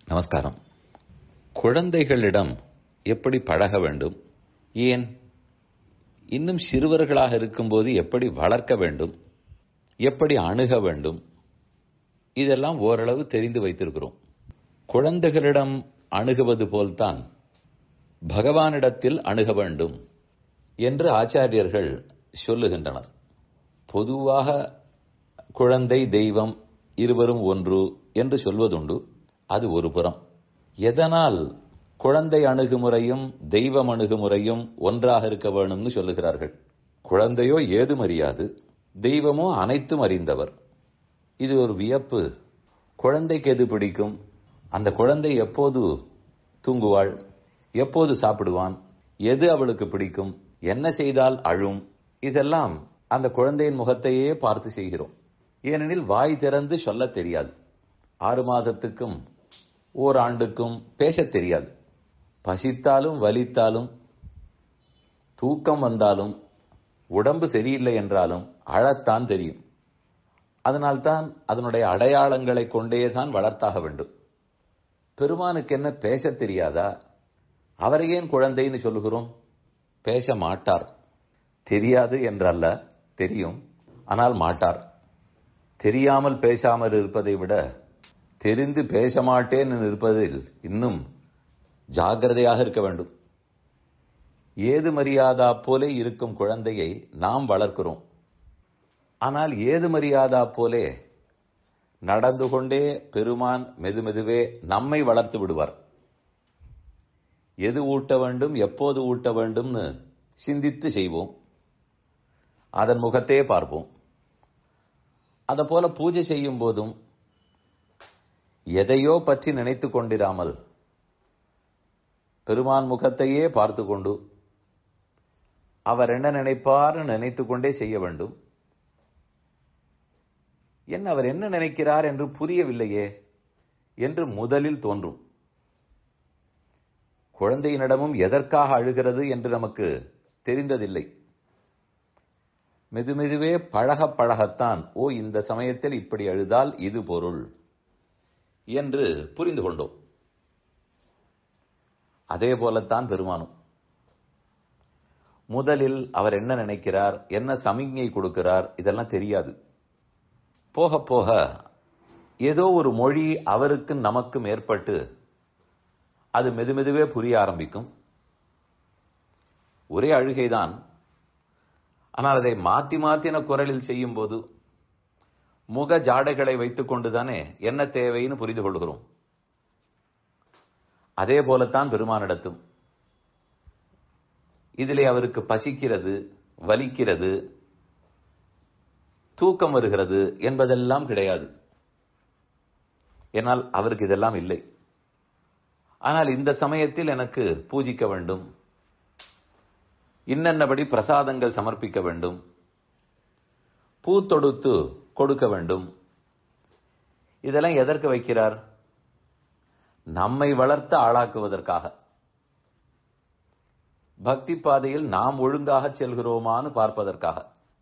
நமஸ்காரம் குழந்தைகளிடம் எப்படி பழக வேண்டும் ஏன் இன்னும் சிறுவர்களாக இருக்கும்போது எப்படி வளர்க்க வேண்டும் எப்படி அணுக வேண்டும் இதெல்லாம் ஓரளவு தெரிந்து வைத்திருக்கிறோம் குழந்தைகளிடம் அணுகுவது போல்தான் பகவானிடத்தில் அணுக வேண்டும் என்று ஆச்சாரியர்கள் சொல்லுகின்றனர் பொதுவாக குழந்தை தெய்வம் இருவரும் ஒன்று என்று சொல்வதுண்டு அது ஒரு புறம் எதனால் குழந்தை அணுகுமுறையும் தெய்வம் அணுகுமுறையும் ஒன்றாக இருக்க வேணும்னு சொல்லுகிறார்கள் குழந்தையோ ஏதும் அறியாது தெய்வமோ அனைத்தும் அறிந்தவர் இது ஒரு வியப்பு குழந்தைக்கு எது பிடிக்கும் அந்த குழந்தை எப்போது தூங்குவாள் எப்போது சாப்பிடுவான் எது அவளுக்கு பிடிக்கும் என்ன செய்தால் அழும் இதெல்லாம் அந்த குழந்தையின் முகத்தையே பார்த்து செய்கிறோம் ஏனெனில் வாய் திறந்து சொல்ல தெரியாது ஆறு மாதத்துக்கும் ஓர் ஆண்டுக்கும் பேசத் தெரியாது பசித்தாலும் வலித்தாலும் தூக்கம் வந்தாலும் உடம்பு சரியில்லை என்றாலும் அழத்தான் தெரியும் அதனால்தான் அதனுடைய அடையாளங்களை கொண்டே தான் வளர்த்தாக வேண்டும் பெருமானுக்கு என்ன பேசத் தெரியாதா அவரை ஏன் குழந்தைன்னு சொல்லுகிறோம் பேச மாட்டார் தெரியாது என்றல்ல தெரியும் ஆனால் மாட்டார் தெரியாமல் பேசாமல் இருப்பதை விட தெரிந்து பேச மாட்டேன் இருப்பதில் இன்னும் ஜாகிரதையாக இருக்க வேண்டும் ஏது மரியாதா போலே இருக்கும் குழந்தையை நாம் வளர்க்கிறோம் ஆனால் ஏது மரியாதா போலே நடந்து கொண்டே பெருமான் மெதுமெதுவே நம்மை வளர்த்து விடுவார் எது ஊட்ட வேண்டும் எப்போது ஊட்ட வேண்டும்னு சிந்தித்து செய்வோம் அதன் முகத்தையே பார்ப்போம் அதை போல பூஜை செய்யும் போதும் எதையோ பற்றி நினைத்து கொண்டிராமல் பெருமான் முகத்தையே பார்த்து கொண்டு அவர் என்ன நினைப்பார்னு நினைத்து கொண்டே செய்ய வேண்டும் என்ன அவர் என்ன நினைக்கிறார் என்று புரியவில்லையே என்று முதலில் தோன்றும் குழந்தையினிடமும் எதற்காக அழுகிறது என்று நமக்கு தெரிந்ததில்லை மெதுமெதுவே பழக பழகத்தான் ஓ இந்த சமயத்தில் இப்படி அழுதால் இது பொருள் என்று புரிந்து கொண்டோம் அதே போலத்தான் பெருமானும் முதலில் அவர் என்ன நினைக்கிறார் என்ன சமிக்ஞை கொடுக்கிறார் இதெல்லாம் தெரியாது போக போக ஏதோ ஒரு மொழி அவருக்கு நமக்கும் ஏற்பட்டு அது மெதுமெதுவே புரிய ஆரம்பிக்கும் ஒரே அழுகைதான் ஆனால் அதை மாத்தி மாத்தின குரலில் செய்யும் போது முக ஜாடைகளை வைத்துக் கொண்டுதானே என்ன தேவைன்னு புரிந்து கொள்கிறோம் அதே போலத்தான் பெருமானிடத்தும் இதிலே அவருக்கு பசிக்கிறது வலிக்கிறது தூக்கம் வருகிறது என்பதெல்லாம் கிடையாது என்னால் அவருக்கு இதெல்லாம் இல்லை ஆனால் இந்த சமயத்தில் எனக்கு பூஜிக்க வேண்டும் இன்னென்னபடி பிரசாதங்கள் சமர்ப்பிக்க வேண்டும் பூ தொடுத்து கொடுக்க வேண்டும் இதெல்லாம் எதற்கு வைக்கிறார் நம்மை வளர்த்து ஆளாக்குவதற்காக பக்தி பாதையில் நாம் ஒழுங்காக செல்கிறோமான்னு பார்ப்பதற்காக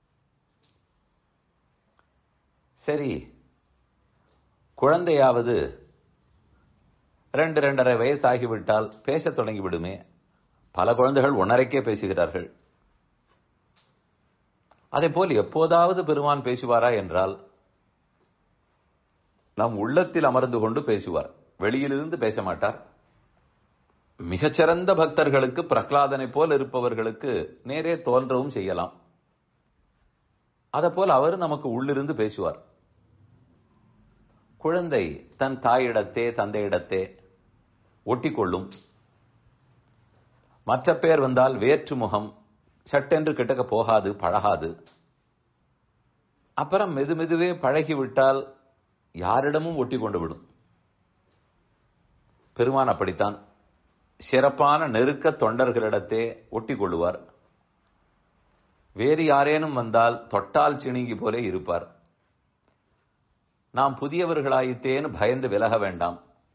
சரி குழந்தையாவது ரெண்டு ரெண்டரை வயசாகிவிட்டால் பேசத் தொடங்கி விடுமே பல குழந்தைகள் ஒன்னரைக்கே பேசுகிறார்கள் அதே போல் எப்போதாவது பெருமான் பேசுவாரா என்றால் நம் உள்ளத்தில் அமர்ந்து கொண்டு பேசுவார் வெளியிலிருந்து பேச மாட்டார் மிகச்சிறந்த பக்தர்களுக்கு பிரகலாதனை போல் இருப்பவர்களுக்கு நேரே தோன்றவும் செய்யலாம் போல் அவர் நமக்கு உள்ளிருந்து பேசுவார் குழந்தை தன் தாயிடத்தே தந்தையிடத்தே ஒட்டிக்கொள்ளும் மற்ற பேர் வந்தால் வேற்று முகம் சட்டென்று கிட்டக்க போகாது பழகாது அப்புறம் மெது மெதுவே பழகிவிட்டால் யாரிடமும் ஒட்டி கொண்டு விடும் பெருமான் அப்படித்தான் சிறப்பான நெருக்க தொண்டர்களிடத்தே ஒட்டி கொள்ளுவார் வேறு யாரேனும் வந்தால் தொட்டால் சிணுங்கி போலே இருப்பார் நாம் புதியவர்களாயித்தேன்னு பயந்து விலக வேண்டாம்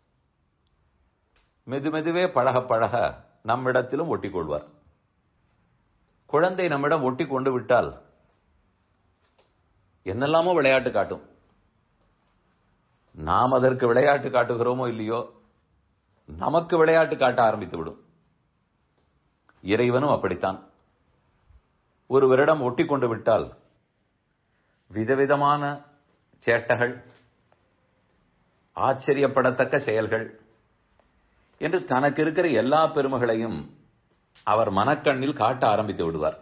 மெதுமெதுவே பழக பழக நம்மிடத்திலும் ஒட்டிக்கொள்வார் குழந்தை நம்மிடம் ஒட்டி கொண்டு விட்டால் என்னெல்லாமோ விளையாட்டு காட்டும் நாம் அதற்கு விளையாட்டு காட்டுகிறோமோ இல்லையோ நமக்கு விளையாட்டு காட்ட ஆரம்பித்து விடும் இறைவனும் அப்படித்தான் ஒருவரிடம் ஒட்டி கொண்டு விட்டால் விதவிதமான சேட்டகள் ஆச்சரியப்படத்தக்க செயல்கள் என்று தனக்கு இருக்கிற எல்லா பெருமைகளையும் அவர் மனக்கண்ணில் காட்ட ஆரம்பித்து விடுவார்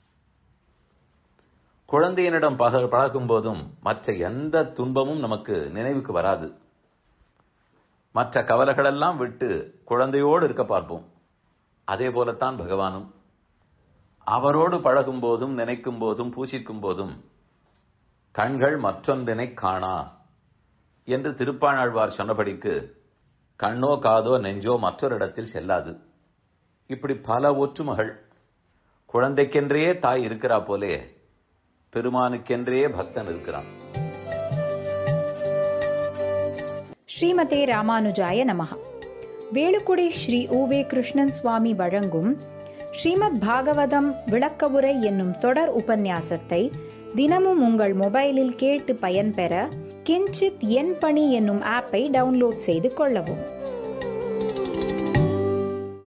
குழந்தையனிடம் பக பழகும் போதும் மற்ற எந்த துன்பமும் நமக்கு நினைவுக்கு வராது மற்ற கவலைகளெல்லாம் விட்டு குழந்தையோடு இருக்க பார்ப்போம் அதே போலத்தான் பகவானும் அவரோடு பழகும் போதும் நினைக்கும் போதும் பூசிக்கும் போதும் கண்கள் மற்றொன்றினை காணா என்று திருப்பாணாழ்வார் சொன்னபடிக்கு கண்ணோ காதோ நெஞ்சோ மற்றொரு இடத்தில் செல்லாது இப்படி பல ஒற்றுமைகள் குழந்தைக்கென்றே தாய் இருக்கிறா போலே பெருமானுக்கென்றே பக்தன் இருக்கிறான் ஸ்ரீமதே ராமானுஜாய நமஹ வேலுக்குடி ஸ்ரீ உவே கிருஷ்ணன் சுவாமி வழங்கும் ஸ்ரீமத் பாகவதம் விளக்கவுரை என்னும் தொடர் உபன்யாசத்தை தினமும் உங்கள் மொபைலில் கேட்டு பயன்பெற கிஞ்சித் என் பணி என்னும் ஆப்பை டவுன்லோட் செய்து கொள்ளவும்